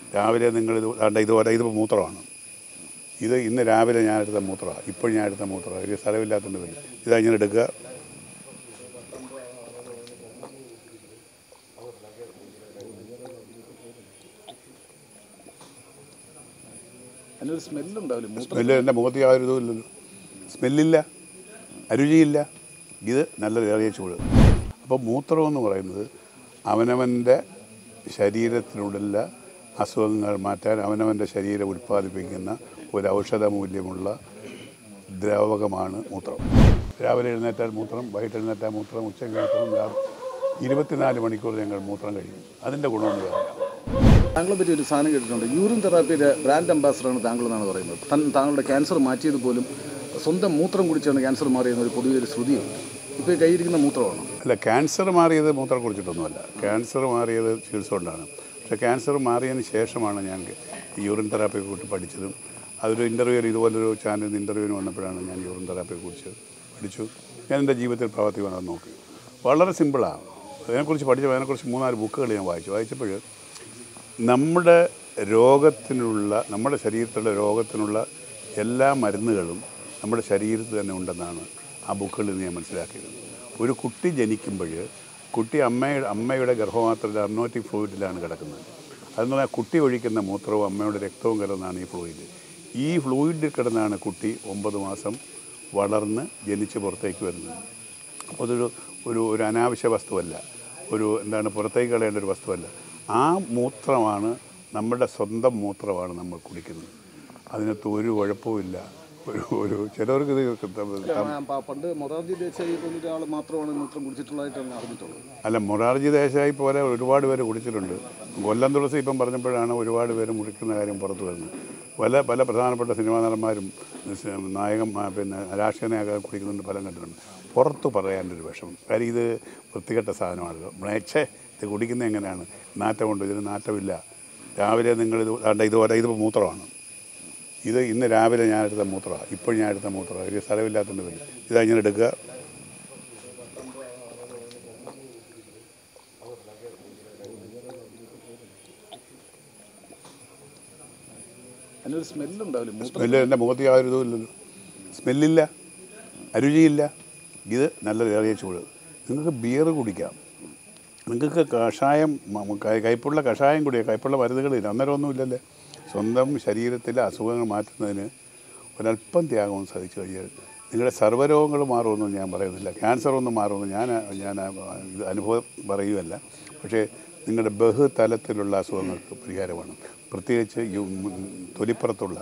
രാവിലെ നിങ്ങൾ ഇത് ദാണ്ട ഇതുപോലെ ഇത് മൂത്രമാണ് ഇത് ഇന്ന് രാവിലെ ഞാൻ എടുത്ത മൂത്രമാണ് ഇപ്പോൾ ഞാൻ എടുത്ത മൂത്രമാണ് ഒരു സ്ഥലമില്ലാത്തതുകൊണ്ട് വരും ഇതാ ഇങ്ങനെ എടുക്കുക അതിനൊരു സ്മെല്ലുണ്ടാവില്ല മൂത്രം സ്മെല്ല് എൻ്റെ മുഖത്ത് യാതൊരു ഇതും ഇല്ലല്ലോ സ്മെല്ലില്ല അരുചിയില്ല ഇത് നല്ല ഏറിയ ചൂട് അപ്പോൾ മൂത്രം എന്ന് പറയുന്നത് അവനവൻ്റെ ശരീരത്തിനുള്ള അസുഖങ്ങൾ മാറ്റാൻ അവനവൻ്റെ ശരീരം ഉൽപ്പാദിപ്പിക്കുന്ന ഒരു ഔഷധ മൂല്യമുള്ള ദ്രാവകമാണ് മൂത്രം രാവിലെ എഴുന്നേറ്റാൽ മൂത്രം വൈകിട്ട് എഴുന്നേറ്റാൽ മൂത്രം ഉച്ചയ്ക്ക് മൂത്രം രാ- ഇരുപത്തിനാല് മണിക്കൂർ ഞങ്ങൾ മൂത്രം കഴിയും അതിൻ്റെ ഗുണമെന്ന് പറയാം താങ്കളെ പറ്റി ഒരു സാധനം കേട്ടിട്ടുണ്ട് യൂറിൻ തെറാപ്പിയുടെ ബ്രാൻഡ് അംബാസഡറാണ് താങ്കൾ എന്നാണ് പറയുന്നത് തൻ- താങ്കളുടെ ക്യാൻസർ മാറ്റിയത് പോലും സ്വന്തം മൂത്രം കുടിച്ചാണ് ക്യാൻസർ മാറിയെന്ന് ഒരു പൊതുവെ ഒരു ശ്രുതിയുണ്ട് ഇപ്പോൾ ഈ കയ്യിരിക്കുന്ന മൂത്രമാണ് അല്ല ക്യാൻസർ മാറിയത് മൂത്രം കുടിച്ചിട്ടൊന്നുമല്ല ക്യാൻസർ മാറിയത് ചികിത്സ കൊണ്ടാണ് പക്ഷേ ക്യാൻസർ മാറിയതിന് ശേഷമാണ് ഞാൻ ഈ യൂറിൻ തെറാപ്പിയെ കുറിച്ച് പഠിച്ചതും അതൊരു ഇൻ്റർവ്യൂവിൽ ഇതുപോലൊരു ചാനലിൽ ഇൻ്റർവ്യൂവിന് വന്നപ്പോഴാണ് ഞാൻ യൂറിൻ തെറാപ്പിയെ കുറിച്ച് പഠിച്ചു ഞാൻ എൻ്റെ ജീവിതത്തിൽ പ്രവർത്തിക്കാൻ നോക്കി വളരെ സിമ്പിളാണ് അതിനെക്കുറിച്ച് പഠിച്ചപ്പോൾ അതിനെക്കുറിച്ച് മൂന്നാല് ബുക്കുകൾ ഞാൻ വായിച്ചു വായിച്ചപ്പോൾ നമ്മുടെ രോഗത്തിനുള്ള നമ്മുടെ ശരീരത്തിലുള്ള രോഗത്തിനുള്ള എല്ലാ മരുന്നുകളും നമ്മുടെ ശരീരത്തിൽ തന്നെ ഉണ്ടെന്നാണ് ആ ബുക്കുകളിൽ നിന്ന് ഞാൻ മനസ്സിലാക്കിയത് ഒരു കുട്ടി ജനിക്കുമ്പോൾ കുട്ടി അമ്മയുടെ അമ്മയുടെ ഗർഭപാത്രത്തിൽ അർണോറ്റിക് ഫ്ലൂയിഡിലാണ് കിടക്കുന്നത് അതെന്ന് പറഞ്ഞാൽ കുട്ടി ഒഴിക്കുന്ന മൂത്രവും അമ്മയുടെ രക്തവും കിടന്നാണ് ഈ ഫ്ലൂയിഡ് ഈ ഫ്ലൂയിഡിൽ കിടന്നാണ് കുട്ടി ഒമ്പത് മാസം വളർന്ന് ജനിച്ച് പുറത്തേക്ക് വരുന്നത് അപ്പോൾ അതൊരു ഒരു ഒരു അനാവശ്യ വസ്തുവല്ല ഒരു എന്താണ് പുറത്തേക്ക് കളയേണ്ട ഒരു വസ്തുവല്ല ആ മൂത്രമാണ് നമ്മുടെ സ്വന്തം മൂത്രമാണ് നമ്മൾ കുടിക്കുന്നത് അതിനകത്ത് ഒരു കുഴപ്പവുമില്ല ഒരു ഒരു ചിലവർക്ക് ഇത് ത- പണ്ട് മൊറാർജി ദേശായി പോലൊരു ആൾ മാത്രമാണ് മൂത്രം കുടിച്ചിട്ടുള്ളതായിട്ടാണ് അറിഞ്ഞിട്ടുള്ളത് അല്ല മൊറാർജി ദേശായി പോലെ ഒരുപാട് പേര് കുടിച്ചിട്ടുണ്ട് കൊല്ലം തുളസി ഇപ്പം പറഞ്ഞപ്പോഴാണ് ഒരുപാട് പേര് മുടിക്കുന്ന കാര്യം പുറത്തു വരുന്നത് പല പല പ്രധാനപ്പെട്ട സിനിമാ നടന്മാരും സ് നായകൻ ആ, പിന്നെ രാഷ്ട്രീയ നേതാക്കൾ കുടിക്കുന്നുണ്ട് ഫലം കണ്ടിട്ടുണ്ട് പുറത്ത് പറയാനൊരു വിഷമം കാര്യം ഇത് വൃത്തികെട്ട സാധനമാണല്ലോ മേച്ചേ ഇത് കുടിക്കുന്നത് എങ്ങനെയാണ് നാറ്റമുണ്ട് ഇതിന് നാറ്റമില്ല രാവിലെ നിങ്ങൾ ഇത് ദാണ്ട ഇതുപോലെ ഇത് മൂത്രമാണ് ഇത് ഇന്ന് രാവിലെ ഞാൻ എടുത്ത മൂത്രമാണ് ഇപ്പോൾ ഞാൻ എടുത്ത മൂത്രമാണ് ഒരു സ്ഥലമില്ലാത്തതുകൊണ്ട് വരും ഇതാ ഇങ്ങനെ എടുക്കുക അതിനൊരു സ്മെല്ലുണ്ടാവില്ല മൂത്രം സ്മെല്ല് എൻ്റെ മുഖത്ത് യാതൊരു ഇതും ഇല്ലല്ലോ സ്മെല്ലില്ല അരുചിയില്ല ഇത് നല്ല ഏറിയ ചൂട് നിങ്ങൾക്ക് ബിയർ കുടിക്കാം നിങ്ങൾക്ക് കഷായം മ- കൈ- കയ്പുള്ള കഷായം കുടിക്കാം കയ്പുള്ള മരുന്നുകളില്ല അന്നേരം ഒന്നുമില്ലല്ലേ സ്വന്തം ശരീരത്തിലെ അസുഖങ്ങൾ മാറ്റുന്നതിന് ഒരല്പം ത്യാഗം സാധിച്ചു കഴിഞ്ഞാൽ നിങ്ങളുടെ സർവ്വരോഗങ്ങൾ മാറുമെന്നും ഞാൻ പറയുന്നില്ല ക്യാൻസർ ഒന്നും മാറുമെന്ന് ഞാൻ ഞാൻ ഇത് അനുഭവം പറയുകയല്ല പക്ഷേ നിങ്ങളുടെ ബഹുതലത്തിലുള്ള അസുഖങ്ങൾക്ക് പരിഹാരമാണ് പ്രത്യേകിച്ച് യു തൊലിപ്പുറത്തുള്ള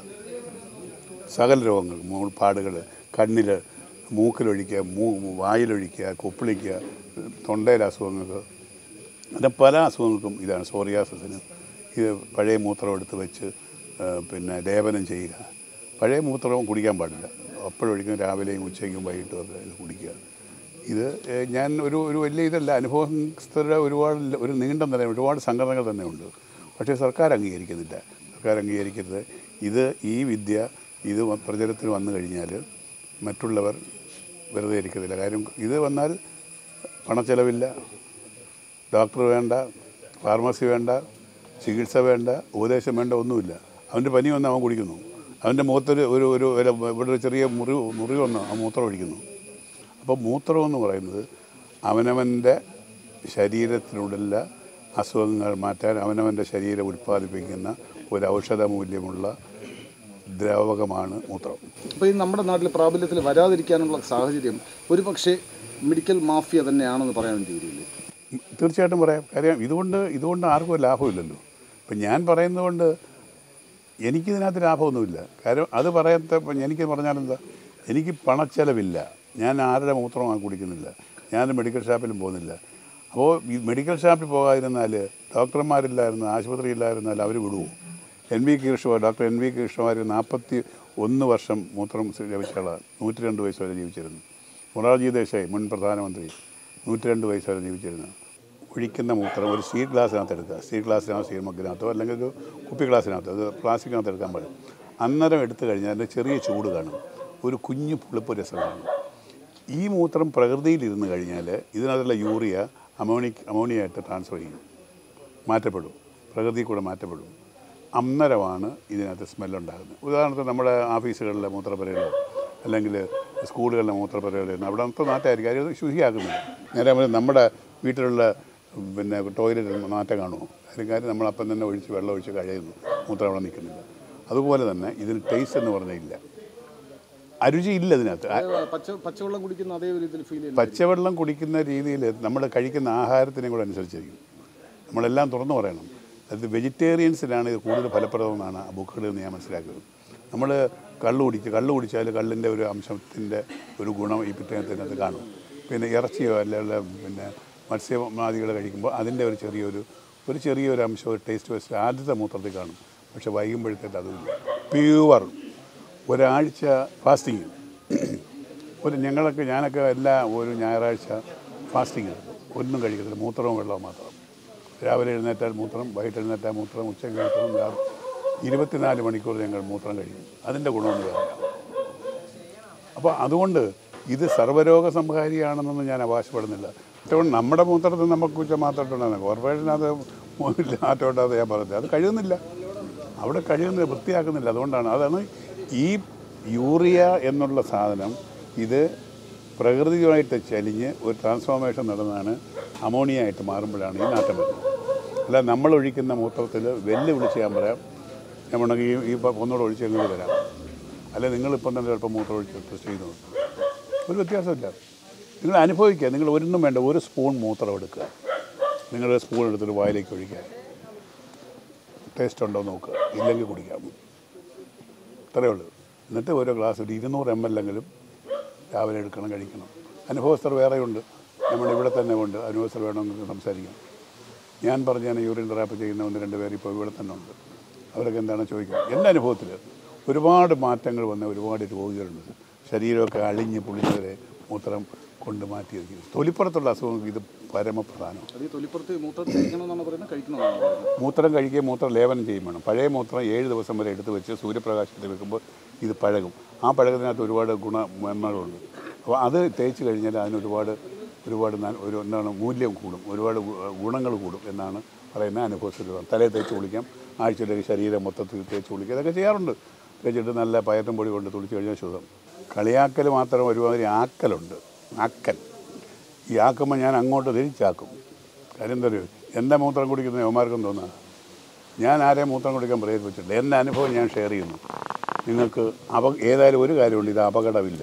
സകല രോഗങ്ങൾ മൂൾപ്പാടുകൾ കണ്ണിൽ മൂക്കിലൊഴിക്കുക മൂ വായിലൊഴിക്കുക കൊപ്പിളിക്കുക തൊണ്ടയിലെ അസുഖങ്ങൾക്ക് അങ്ങനെ പല അസുഖങ്ങൾക്കും ഇതാണ് സോറിയാസിന് ഇത് പഴയ മൂത്രം എടുത്ത് വെച്ച് ആ, പിന്നെ ലേപനം ചെയ്യുക പഴയ മൂത്രവും കുടിക്കാൻ പാടില്ല അപ്പോഴൊഴിക്കും രാവിലെയും ഉച്ചയ്ക്കും വൈകിട്ടും ഒക്കെ ഇത് കുടിക്കുക ഇത് ഏ, ഞാൻ ഒരു ഒരു വലിയ ഇതല്ല അനുഭവസ്ഥരുടെ ഒരുപാട് ല- ഒരു നീണ്ട നില ഒരുപാട് സംഘടനകൾ തന്നെ ഉണ്ട് പക്ഷേ സർക്കാർ അംഗീകരിക്കുന്നില്ല സർക്കാർ അംഗീകരിക്കരുത് ഇത് ഈ വിദ്യ ഇത് വ- പ്രചരത്തിൽ വന്നു കഴിഞ്ഞാൽ മറ്റുള്ളവർ വെറുതെ ഇരിക്കത്തില്ല കാര്യം ഇത് വന്നാൽ പണച്ചെലവില്ല ഡോക്ടർ വേണ്ട ഫാർമസി വേണ്ട ചികിത്സ വേണ്ട ഉപദേശം വേണ്ട ഒന്നുമില്ല അവൻ്റെ പനി വന്ന് അവൻ കുടിക്കുന്നു അവൻ്റെ മുഖത്തൊരു ഒരു ഒരു ഒരു ഇവിടെ ഒരു ചെറിയ മുറി മുറി വന്ന് ആ മൂത്രം ഒഴിക്കുന്നു അപ്പോൾ മൂത്രം എന്ന് പറയുന്നത് അവനവൻ്റെ ശരീരത്തിനുള്ള അസുഖങ്ങൾ മാറ്റാൻ അവനവൻ്റെ ശരീരം ഉൽപ്പാദിപ്പിക്കുന്ന ഒരു ഔഷധ മൂല്യമുള്ള ദ്രാവകമാണ് മൂത്രം അപ്പോൾ ഈ നമ്മുടെ നാട്ടിൽ പ്രാബല്യത്തിൽ വരാതിരിക്കാനുള്ള സാഹചര്യം ഒരു പക്ഷേ മെഡിക്കൽ മാഫിയ തന്നെയാണെന്ന് പറയാൻ തീരുമില്ലേ തീർച്ചയായിട്ടും പറയാം കാര്യം ഇതുകൊണ്ട് ഇതുകൊണ്ട് ആർക്കും ലാഭമില്ലല്ലോ ഇപ്പം ഞാൻ പറയുന്നത് കൊണ്ട് എനിക്കിതിനകത്ത് ലാഭമൊന്നുമില്ല കാര്യം അത് പറയാത്ത എനിക്ക് പറഞ്ഞാലെന്താ എനിക്ക് പണച്ചെലവില്ല ഞാൻ ആരുടെ മൂത്രമാണ് കുടിക്കുന്നില്ല ഞാൻ മെഡിക്കൽ ഷാപ്പിലും പോകുന്നില്ല അപ്പോൾ ഈ മെഡിക്കൽ ഷാപ്പിൽ പോകാതിരുന്നാൽ ഡോക്ടർമാരില്ലായിരുന്നു ആശുപത്രി ഇല്ലായിരുന്നാൽ അവർ വിടുവോ N V Krishna doctor N V കൃഷ്ണമാർ നാൽപ്പത്തി ഒന്ന് വർഷം മൂത്രം ലഭിച്ച ആളാണ് നൂറ്റി രണ്ട് വയസ്സ് വരെ ജീവിച്ചിരുന്നു മൊറാർജി ദേശായി മുൻ പ്രധാനമന്ത്രി നൂറ്റി രണ്ട് വയസ്സ് വരെ ജീവിച്ചിരുന്നു ഒഴിക്കുന്ന മൂത്രം ഒരു സ്റ്റീൽ ഗ്ലാസ്സിനകത്ത് എടുക്കുക സ്റ്റീൽ ഗ്ലാസ്സിനകത്തോ സ്റ്റീൽ മഗ്ഗിനകത്തോ അല്ലെങ്കിൽ ഒരു കുപ്പി ഗ്ലാസ്സിനകത്തോ അത് പ്ലാസ്റ്റിക്കിനകത്ത് എടുക്കാൻ പാടില്ല അന്നേരം എടുത്തു കഴിഞ്ഞാൽ അതിൻ്റെ ചെറിയ ചൂട് കാണും ഒരു കുഞ്ഞു പുളിപ്പ് രസം കാണും ഈ മൂത്രം പ്രകൃതിയിലിരുന്ന് കഴിഞ്ഞാൽ ഇതിനകത്തുള്ള യൂറിയ അമോണിക് അമോണിയായിട്ട് ട്രാൻസ്ഫർ ചെയ്യും മാറ്റപ്പെടും പ്രകൃതി കൂടെ മാറ്റപ്പെടും അന്നരമാണ് ഇതിനകത്ത് സ്മെല്ലുണ്ടാകുന്നത് ഉദാഹരണത്തിന് നമ്മുടെ ഓഫീസുകളിലെ മൂത്രപ്പുരകളോ അല്ലെങ്കിൽ സ്കൂളുകളിലെ മൂത്രപ്പുരകളോ അവിടെ അത്ര നാറ്റമായിരിക്കും അത് ശുചിയാക്കുന്നില്ല നേരെ മറിച്ച് നമ്മുടെ വീട്ടിലുള്ള പിന്നെ ടോയ്ലറ്റിൽ നാറ്റം കാണുമോ കാര്യം കാര്യം നമ്മളപ്പം തന്നെ ഒഴിച്ച് വെള്ളം ഒഴിച്ച് കഴിയുന്നു മൂത്രം അവിടെ നിൽക്കുന്നില്ല അതുപോലെ തന്നെ ഇതിന് ടേസ്റ്റ് എന്ന് പറഞ്ഞാൽ ഇല്ല അരുചി ഇല്ല ഇതിനകത്ത് ആ- അത് പച്ച പച്ചവെള്ളം കുടിക്കുന്ന അതേ ഒരു ഇതിൽ ഫീൽ ചെയ്യുന്നു പച്ചവെള്ളം കുടിക്കുന്ന രീതിയിൽ നമ്മൾ കഴിക്കുന്ന ആഹാരത്തിനെ കൂടെ അനുസരിച്ചിരിക്കും നമ്മളെല്ലാം തുറന്നു പറയണം അത് വെജിറ്റേറിയൻസിനാണ് ഇത് കൂടുതൽ ഫലപ്രദമെന്നാണ് ആ ബുക്കുകളിൽ നിന്ന് ഞാൻ മനസ്സിലാക്കിയത് നമ്മൾ കള്ള് കുടിക്കുക കള്ള് കുടിച്ചാൽ കള്ളിൻ്റെ ഒരു അംശത്തിൻ്റെ ഒരു ഗുണം ഈ പിറ്റേന്നതിനകത്ത് കാണും പിന്നെ ഇറച്ചിയോ അല്ലെങ്കിൽ പിന്നെ മത്സ്യമാദികൾ കഴിക്കുമ്പോൾ അതിൻ്റെ ഒരു ചെറിയൊരു ഒരു ചെറിയൊരു അംശം ഒരു ടേസ്റ്റ് വെച്ച് ആദ്യത്തെ മൂത്രത്തിൽ കാണും പക്ഷെ വൈകുമ്പോഴത്തേക്ക് അതുമില്ല പ്യുവർ ഒരാഴ്ച ഫാസ്റ്റിങ് ഒരു ഞങ്ങളൊക്കെ ഞാനൊക്കെ എല്ലാ ഒരു ഞായറാഴ്ച ഫാസ്റ്റിംഗ് എടുക്കും ഒന്നും കഴിക്കത്തില്ല മൂത്രവും വെള്ളവും മാത്രം രാവിലെ എഴുന്നേറ്റാൽ മൂത്രം വൈകിട്ട് എഴുന്നേറ്റാൽ മൂത്രം ഉച്ചയ്ക്ക് മൂത്രം രാ- ഇരുപത്തിനാല് മണിക്കൂർ ഞങ്ങൾ മൂത്രം കഴിക്കും അതിൻ്റെ ഗുണമൊന്നും വേറെ അപ്പോൾ അതുകൊണ്ട് ഇത് സർവ്വരോഗ സംഹാരിയാണെന്നൊന്നും ഞാൻ അവകാശപ്പെടുന്നില്ല അതുകൊണ്ട് നമ്മുടെ മൂത്രത്തിൽ നമുക്ക് കുറ്റ മാത്രമായിട്ടുണ്ടാകുന്നത് കോർപ്പറേഷനകത്ത് മാറ്റമുണ്ടാകുന്നത് ഞാൻ പറഞ്ഞത് അത് കഴിയുന്നില്ല അവിടെ കഴിയുന്നില്ല വൃത്തിയാക്കുന്നില്ല അതുകൊണ്ടാണ് അതാണ് ഈ യൂറിയ എന്നുള്ള സാധനം ഇത് പ്രകൃതിയുമായിട്ട് ചലിഞ്ഞ് ഒരു ട്രാൻസ്ഫോർമേഷൻ നടന്നാണ് അമോണിയ ആയിട്ട് മാറുമ്പോഴാണ് ഈ നാറ്റം വരുന്നത് അല്ല നമ്മൾ ഒഴിക്കുന്ന മൂത്രത്തിൽ വെല്ല് വിളിച്ച് ഞാൻ പറയാം ഞാൻ വേണമെങ്കിൽ ഈ ഈ ഒന്നുകൂടെ ഒഴിച്ച് എങ്ങനെ തരാം അല്ല നിങ്ങളിപ്പം തന്നെ ചിലപ്പോൾ മൂത്രം ഒഴിച്ച് ടെസ്റ്റ് ചെയ്ത് നോക്കും ഒരു വ്യത്യാസമില്ല നിങ്ങൾ അനുഭവിക്കുക നിങ്ങൾ ഒരെണ്ണം വേണ്ട ഒരു സ്പൂൺ മൂത്രം എടുക്കുക നിങ്ങളുടെ സ്പൂൺ എടുത്തിട്ട് വായിലേക്ക് ഒഴിക്കുക ടേസ്റ്റ് ഉണ്ടോ എന്ന് നോക്കുക ഇല്ലെങ്കിൽ കുടിക്കാം ഇത്രയേ ഉള്ളൂ എന്നിട്ട് ഓരോ ഗ്ലാസ് ഒരു ഇരുന്നൂറ് എം എൽ എങ്കിലും രാവിലെ എടുക്കണം കഴിക്കണം അനുഭവസ്ഥർ വേറെയുണ്ട് നമ്മുടെ ഇവിടെ തന്നെ ഉണ്ട് അനുഭവസ്ഥർ വേണമെങ്കിൽ സംസാരിക്കാം ഞാൻ പറഞ്ഞ ഞാൻ യൂറിൻ തെറാപ്പി ചെയ്യുന്ന ഒന്ന് രണ്ട് പേര് ഇപ്പോൾ ഇവിടെ തന്നെ ഉണ്ട് അവരൊക്കെ എന്താണ് ചോദിക്കുന്നത് എൻ്റെ അനുഭവത്തിൽ ഒരുപാട് മാറ്റങ്ങൾ വന്ന ഒരുപാട് രോഗികളുണ്ട് ശരീരമൊക്കെ അളിഞ്ഞ് പുളിഞ്ഞവരെ മൂത്രം കൊണ്ട് മാറ്റിയിരിക്കും തൊലിപ്പുറത്തുള്ള അസുഖങ്ങൾക്ക് ഇത് പരമപ്രധാനം അത് ഈ തൊലിപ്പുറത്ത് മൂത്രം കഴിക്കണമെന്നാണ് പറയുന്നത് കഴിക്കണമെന്നാണ് പറയുന്നത് മൂത്രം കഴിക്കുകയും മൂത്രം ലേപനം ചെയ്യും വേണം പഴയ മൂത്രം ഏഴ് ദിവസം വരെ എടുത്ത് വെച്ച് സൂര്യപ്രകാശത്തിൽ വെക്കുമ്പോൾ ഇത് പഴകും ആ പഴകത്തിനകത്ത് ഒരുപാട് ഗുണമേന്മകളുണ്ട് അപ്പോൾ അത് തേച്ച് കഴിഞ്ഞാൽ അതിന് ഒരുപാട് ഒരുപാട് ന- ഒരു എന്താണ് മൂല്യം കൂടും ഒരുപാട് ഗുണങ്ങൾ കൂടും എന്നാണ് പറയുന്ന അനുഭവസ്ഥിതി തലയിൽ തേച്ച് കുളിക്കാം ആഴ്ചയിലേക്ക് ശരീരം മൊത്തത്തിൽ തേച്ച് കുളിക്കുക ഇതൊക്കെ ചെയ്യാറുണ്ട് തേച്ചിട്ട് നല്ല പയറ്റും പൊടി കൊണ്ട് തുളിച്ച് കഴിഞ്ഞാൽ ശുദ്ധം കളിയാക്കൽ മാത്രം ഒരുമാതിരി ആക്കലുണ്ട് ആക്കൽ ഈ ആക്കുമ്പോൾ ഞാൻ അങ്ങോട്ട് തിരിച്ചാക്കും കാര്യം എന്താ അറിയോ എൻ്റെ മൂത്രം കുടിക്കുന്ന യവന്മാർക്കും തോന്നുക ഞാൻ ആരെയും മൂത്രം കുടിക്കാൻ പ്രേരിപ്പിച്ചിട്ടില്ല എൻ്റെ അനുഭവം ഞാൻ ഷെയർ ചെയ്യുന്നു നിങ്ങൾക്ക് അപ ഏതായാലും ഒരു കാര്യമുണ്ട് ഇത് അപകടമില്ല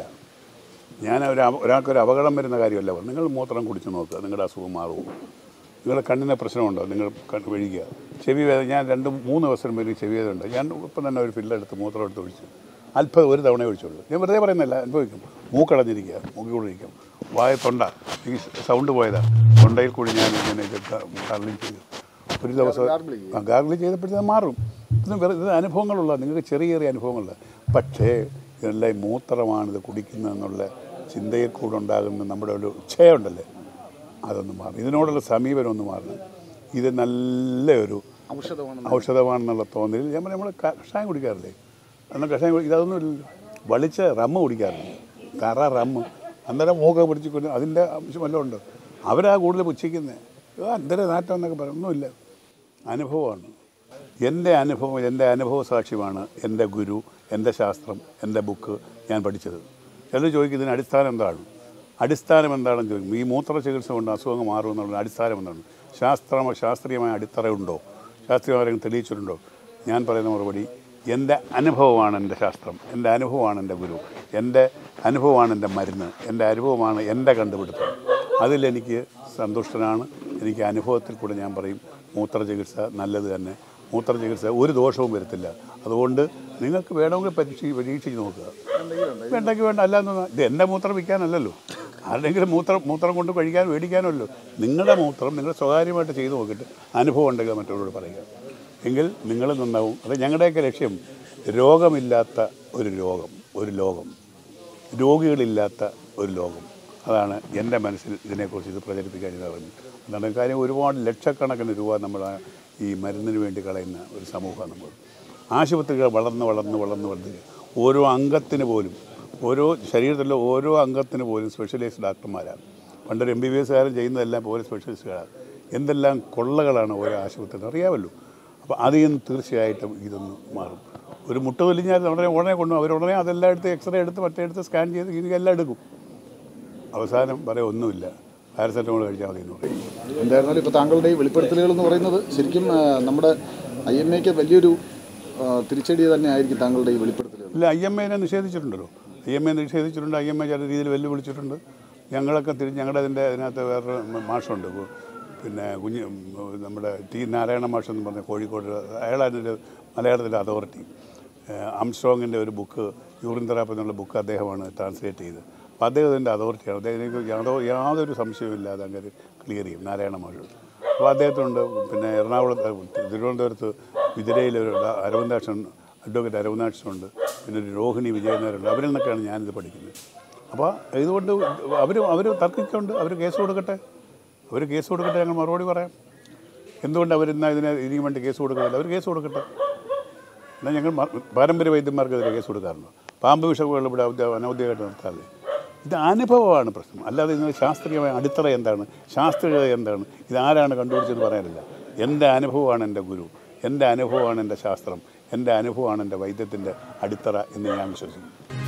ഞാൻ ഒരു അപ- ഒരാൾക്കൊരു അപകടം വരുന്ന കാര്യമല്ല പറഞ്ഞത്. നിങ്ങൾ മൂത്രം കുടിച്ച് നോക്കുക നിങ്ങളുടെ അസുഖം മാറുമോ നിങ്ങളുടെ കണ്ണിന് പ്രശ്നമുണ്ടോ നിങ്ങൾ കണ്ണ് ഒഴിക്കുക ചെവി വേദന ഞാൻ രണ്ട് മൂന്ന് ദിവസം വരെ ചെവി വേദന ഉണ്ട് ഞാൻ ഇപ്പം തന്നെ ഒരു ഫില്ലെടുത്ത് മൂത്രം എടുത്ത് ഒഴിച്ചു അല്പം ഒരു തവണ ഒഴിച്ചുള്ളൂ ഞാൻ വെറുതെ പറയുന്നില്ല അനുഭവിക്കും മൂക്കടഞ്ഞിരിക്കുക മൂക്കി കൂടി ഇരിക്കും വായ തൊണ്ട ഈ സൗണ്ട് പോയതാ തൊണ്ടയിൽ കൂടി ഞാൻ ഇങ്ങനെ കള്ളിങ് ചെയ്തു ഒരു ദിവസം Gargle ചെയ്യും. ആ ഗാർഗിൾ ചെയ്തപ്പോഴത്തേത് മാറും ഇത് വെറുതെ ഇത് അനുഭവങ്ങളുള്ള നിങ്ങൾക്ക് ചെറിയ ചെറിയ അനുഭവങ്ങളുള്ള പക്ഷേ ഇതെല്ലാം ഈ മൂത്രമാണിത് കുടിക്കുന്നതെന്നുള്ള ചിന്തയിൽ കൂടെ ഉണ്ടാകുന്ന നമ്മുടെ ഒരു ഇച്ഛയുണ്ടല്ലേ അതൊന്ന് മാറും ഇതിനോടുള്ള സമീപനം ഒന്ന് മാറണം ഇത് നല്ലൊരു ഔഷധമാണ് ഔഷധമാണെന്നുള്ള തോന്നലിൽ ഞാൻ നമ്മൾ കഷായം കുടിക്കാറില്ലേ അന്ന് കഷായം കുടി- ഇതൊന്നും ഇല്ലല്ലോ വളിച്ച റമ്മ് കുടിക്കാറില്ല കറ റമ്മ് അന്നേരം മൂക്ക പിടിച്ചിക്കൊണ്ട് അതിൻ്റെ അംശം വല്ലതും ഉണ്ട് അവരാ കൂടുതൽ പുച്ഛിക്കുന്നത് അന്തര നാറ്റം എന്നൊക്കെ പറയും ഒന്നുമില്ല അനുഭവമാണ് എൻ്റെ അനുഭവം എൻ്റെ അനുഭവ സാക്ഷ്യമാണ് എൻ്റെ ഗുരു എൻ്റെ ശാസ്ത്രം എൻ്റെ ബുക്ക് ഞാൻ പഠിച്ചത് ചിലർ ചോദിക്കും ഇതിന് അടിസ്ഥാനം എന്താണ് അടിസ്ഥാനം എന്താണെന്ന് ചോദിക്കും ഈ മൂത്ര ചികിത്സ കൊണ്ട് അസുഖങ്ങൾ മാറുമെന്നുള്ള അടിസ്ഥാനം എന്താണ് ശാസ്ത്ര ശാസ്ത്രീയമായ അടിത്തറയുണ്ടോ ശാസ്ത്രീയമായി തെളിയിച്ചിട്ടുണ്ടോ ഞാൻ പറയുന്ന മറുപടി എൻ്റെ അനുഭവമാണ് എൻ്റെ ശാസ്ത്രം എൻ്റെ അനുഭവമാണ് എൻ്റെ ഗുരു എൻ്റെ അനുഭവമാണ് എൻ്റെ മരുന്ന് എൻ്റെ അനുഭവമാണ് എൻ്റെ കണ്ടുപിടുത്തം അതിലെനിക്ക് സന്തുഷ്ടനാണ് എനിക്ക് അനുഭവത്തിൽ കൂടെ ഞാൻ പറയും മൂത്ര ചികിത്സ നല്ലത് തന്നെ മൂത്ര ചികിത്സ ഒരു ദോഷവും വരത്തില്ല അതുകൊണ്ട് നിങ്ങൾക്ക് വേണമെങ്കിൽ പരീക്ഷ പരീക്ഷിച്ച് നോക്കുക വേണ്ടെങ്കിൽ വേണ്ട അല്ലാന്ന് ഇത് എൻ്റെ മൂത്രം വിൽക്കാനല്ലല്ലോ ആരുടെങ്കിലും മൂത്രം മൂത്രം കൊണ്ട് കഴിക്കാൻ മേടിക്കാനല്ലോ നിങ്ങളുടെ മൂത്രം നിങ്ങൾ സ്വകാര്യമായിട്ട് ചെയ്തു നോക്കിയിട്ട് അനുഭവം ഉണ്ടെങ്കിൽ മറ്റുള്ളവരോട് പറയുക എങ്കിൽ നിങ്ങൾ നന്നാവും അത് ഞങ്ങളുടെയൊക്കെ ലക്ഷ്യം രോഗമില്ലാത്ത ഒരു രോഗം ഒരു ലോകം രോഗികളില്ലാത്ത ഒരു ലോകം അതാണ് എൻ്റെ മനസ്സിൽ ഇതിനെക്കുറിച്ച് ഇത് പ്രചരിപ്പിക്കാൻ ഞാൻ പറഞ്ഞു എന്താണ് കാര്യം ഒരുപാട് ലക്ഷക്കണക്കിന് രൂപ നമ്മൾ ആ ഈ മരുന്നിന് വേണ്ടി കളയുന്ന ഒരു സമൂഹമാണ് നമ്മൾ ആശുപത്രികൾ വളർന്ന് വളർന്ന് വളർന്ന് വളർന്ന് ഓരോ അംഗത്തിന് പോലും ഓരോ ശരീരത്തിലെ ഓരോ അംഗത്തിന് പോലും സ്പെഷ്യലൈസ്ഡ് ഡോക്ടർമാരാണ് പണ്ടൊരു എം ബി ബി എസ്സുകാരൻ ചെയ്യുന്നതെല്ലാം പോലെ സ്പെഷ്യലിസ്റ്റുകളാണ് എന്തെല്ലാം കൊള്ളകളാണ് ഓരോ ആശുപത്രിയിൽ അറിയാമല്ലോ അപ്പോൾ അതിൽ നിന്ന് തീർച്ചയായിട്ടും ഇതൊന്ന് മാറും ഒരു മുട്ട വലിഞ്ഞാൽ ഉടനെ ഉടനെ കൊണ്ടു അവർ ഉടനെ അതെല്ലാം എടുത്ത് എക്സ്റേ എടുത്ത് മറ്റേ എടുത്ത് സ്കാൻ ചെയ്ത് ഇതെല്ലാം എടുക്കും അവസാനം പറയാം ഒന്നുമില്ല പാരസെറ്റമോൾ കഴിച്ചാൽ മതി എന്ന് പറയും എന്തായിരുന്നാലും ഇപ്പോൾ താങ്കളുടെ ഈ വെളിപ്പെടുത്തലുകൾ എന്ന് പറയുന്നത് ശരിക്കും ആ, നമ്മുടെ ഐ എം എക്ക് വലിയൊരു ആ, തിരിച്ചടി തന്നെ ആയിരിക്കും താങ്കളുടെ ഈ വെളിപ്പെടുത്തലുകൾ ഇല്ല ഐ എം എനെ നിഷേധിച്ചിട്ടുണ്ടല്ലോ ഐ എം എ നിഷേധിച്ചിട്ടുണ്ട് ഐ എം എ ചില രീതിയിൽ വെല്ലുവിളിച്ചിട്ടുണ്ട് ഞങ്ങളൊക്കെ തിരിച്ച് ഞങ്ങളുടെ അതിൻ്റെ അതിനകത്ത് വേറൊരു മാഷുണ്ട് കു- പിന്നെ കുഞ്ഞ് ഉം, നമ്മുടെ ടി നാരായണ മാഷ് എന്ന് പറഞ്ഞ കോഴിക്കോട് അയാളതിൻ്റെ മലയാളത്തിലെ അതോറിറ്റി ആംസ്ട്രോങ്ങിൻ്റെ ഒരു ബുക്ക് യൂറിൻ തെറാപ്പി എന്നുള്ള ബുക്ക് അദ്ദേഹമാണ് ട്രാൻസ്ലേറ്റ് ചെയ്തത് അപ്പോൾ അദ്ദേഹത്തിൻ്റെ അതോറിറ്റിയാണ് അദ്ദേഹത്തിന് യാതോ യാതൊരു സംശയവുമില്ലാതെ അങ്ങനെ ക്ലിയർ ചെയ്യും നാരായണ മാഷ് അപ്പോൾ അദ്ദേഹത്തിനുണ്ട് പിന്നെ എറണാകുളത്ത് തിരുവനന്തപുരത്ത് വിതിരയിൽ ഒരു അരവിന്ദാക്ഷൻ അഡ്വക്കേറ്റ് അരവിന്ദാക്ഷനുണ്ട് പിന്നെ ഒരു രോഹിണി വിജയനഗരുണ്ട് അവരിൽ നിന്നൊക്കെയാണ് ഞാനിത് പഠിക്കുന്നത് അപ്പോൾ ഇതുകൊണ്ട് അവർ അവർ തർക്കിക്കുന്നുണ്ട് അവർ കേസ് കൊടുക്കട്ടെ അവർ കേസ് കൊടുക്കട്ടെ ഞങ്ങൾ മറുപടി പറയാം എന്തുകൊണ്ട് അവരിന്ന് ഇതിനെ ഇതിനു വേണ്ടി കേസ് കൊടുക്കുന്നില്ല അവർ കേസ് കൊടുക്കട്ടെ എന്നാൽ ഞങ്ങൾ മ- പാരമ്പര്യ വൈദ്യന്മാർക്കെതിരെ കേസ് കൊടുക്കാറുണ്ട് പാമ്പ് വിഷവുകൾ ഇവിടെ ഔദ്യ- അനൗദ്യോഗികമായിട്ട് നടത്താറില്ല ഇത് അനുഭവമാണ് പ്രശ്നം അല്ലാതെ ഇതിന് ശാസ്ത്രീയമായ അടിത്തറ എന്താണ് ശാസ്ത്രീയത എന്താണ് ഇതാരാണ് കണ്ടുപിടിച്ചതെന്ന് പറയാനില്ല എൻ്റെ അനുഭവമാണ് എൻ്റെ ഗുരു എൻ്റെ അനുഭവമാണ് എൻ്റെ ശാസ്ത്രം എൻ്റെ അനുഭവമാണ് എൻ്റെ വൈദ്യത്തിൻ്റെ അടിത്തറ എന്ന് ഞാൻ വിശ്വസിക്കുന്നു